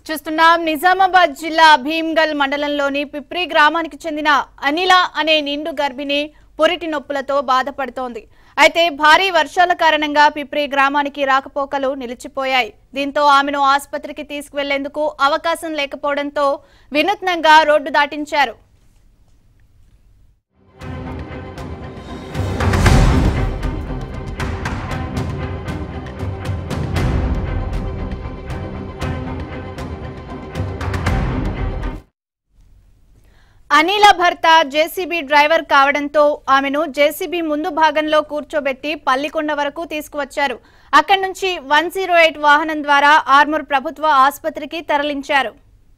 చూస్తున్నాం నిజామాబాద్ జిల్లా భీమ్గల్ మండలంలోని పిప్రి గ్రామానికి చెందిన అనిల అనే నిండు గర్భిణి పురిటి నొప్పులతో బాధపడుతోంది అయితే భారీ వర్షాల కారణంగా పిప్రి గ్రామానికి రాకపోకలు నిలిచిపోయాయి దీంతో ఆమెను ఆసుపత్రికి తీసుకువెళ్లేందుకు అవకాశం లేకపోవడంతో వినూత్నంగా రోడ్డు దాటించారు అనిల భర్త జేసీబీ డ్రైవర్ కావడంతో ఆమెను జేసీబీ ముందు భాగంలో కూర్చోబెట్టి పల్లికొండ వరకు తీసుకువచ్చారు అక్కడి నుంచి వన్ జీరో ఎయిట్ వాహనం ద్వారా ఆర్మూర్ ప్రభుత్వ ఆసుపత్రికి తరలించారు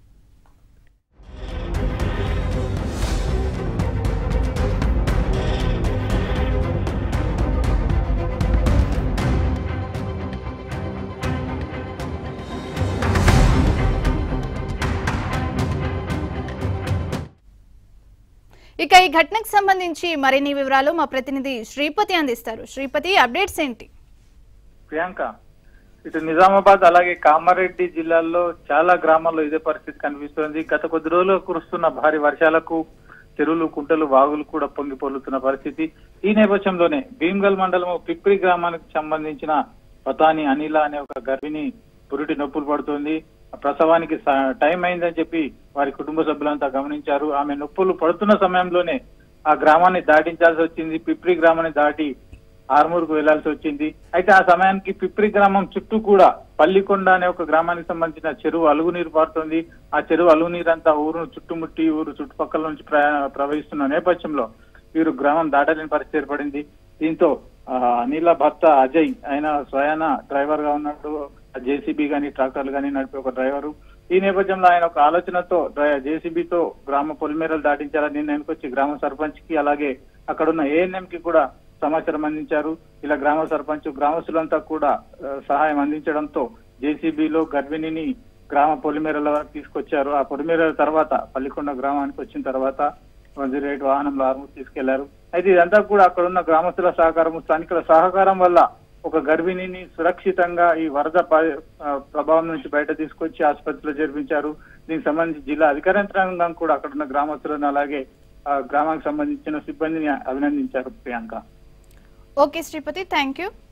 ఇక ఈ ఘటనకు సంబంధించి మరిన్ని వివరాలు మా ప్రతినిధి శ్రీపతి అందిస్తారు శ్రీపతి అప్డేట్స్ ఏంటి ప్రియాంక ఇటు నిజామాబాద్ అలాగే కామారెడ్డి జిల్లాల్లో చాలా గ్రామాల్లో ఇదే పరిస్థితి కనిపిస్తుంది గత కొద్ది రోజులు కురుస్తున్న భారీ వర్షాలకు చెరువులు కుంటలు వాగులు కూడా పొంగి పొర్లుతున్న పరిస్థితి ఈ నేపథ్యంలోనే భీమ్గల్ మండలం పిప్రి గ్రామానికి సంబంధించిన పతాని అనిల అనే ఒక గర్భిణి పురిటి నొప్పులు పడుతుంది ఆ ప్రసవానికి స- టైం అయిందని చెప్పి వారి కుటుంబ సభ్యులంతా గమనించారు ఆమె నొప్పులు పడుతున్న సమయంలోనే ఆ గ్రామాన్ని దాటించాల్సి వచ్చింది పిప్రి గ్రామాన్ని దాటి ఆర్మూర్కు వెళ్లాల్సి వచ్చింది అయితే ఆ సమయానికి పిప్రి గ్రామం చుట్టూ కూడా పల్లికొండ అనే ఒక గ్రామానికి సంబంధించిన చెరువు అలుగు నీరు పారుతోంది ఆ చెరువు అలుగు నీరు అంతా ఊరును చుట్టుముట్టి ఊరు చుట్టుపక్కల నుంచి ప్రయా- ప్రవహిస్తున్న నేపథ్యంలో వీరు గ్రామం దాటలేని పరిస్థితి ఏర్పడింది దీంతో ఆ, అనిల భర్త అజయ్ ఆయన స్వయాన డ్రైవర్ గా ఉన్నాడు జేసీబీ గాని ట్రాక్టర్లు గాని నడిపే ఒక డ్రైవరు ఈ నేపథ్యంలో ఆయన ఒక ఆలోచనతో జేసీబీతో గ్రామ పొలిమేరలు దాటించాలని నిర్ణయానికి వచ్చి గ్రామ సర్పంచ్ కి అలాగే అక్కడ ఉన్న ఏఎన్ఎం కి కూడా సమాచారం అందించారు ఇలా గ్రామ సర్పంచ్ గ్రామస్తులంతా కూడా ఆ, సహాయం అందించడంతో జేసీబీలో గర్భిణిని గ్రామ పొలిమేరల వరకు తీసుకొచ్చారు ఆ పొలిమేరల తర్వాత పల్లికొండ గ్రామానికి వచ్చిన తర్వాత వన్ జీరో ఎయిట్ వాహనంలో ఆర్మూర్ తీసుకెళ్లారు అయితే ఇదంతా కూడా అక్కడ ఉన్న గ్రామస్తుల సహకారం స్థానికుల సహకారం వల్ల ఒక గర్భిణిని సురక్షితంగా ఈ వరద ప- ఆ, ప్రభావం నుంచి బయట తీసుకొచ్చి ఆసుపత్రిలో చేర్పించారు దీనికి సంబంధించి జిల్లా అధికార యంత్రాంగం కూడా అక్కడ ఉన్న గ్రామస్తులను అలాగే ఆ, గ్రామానికి సంబంధించిన సిబ్బందిని అభినందించారు Priyanka okay Sripathi thank you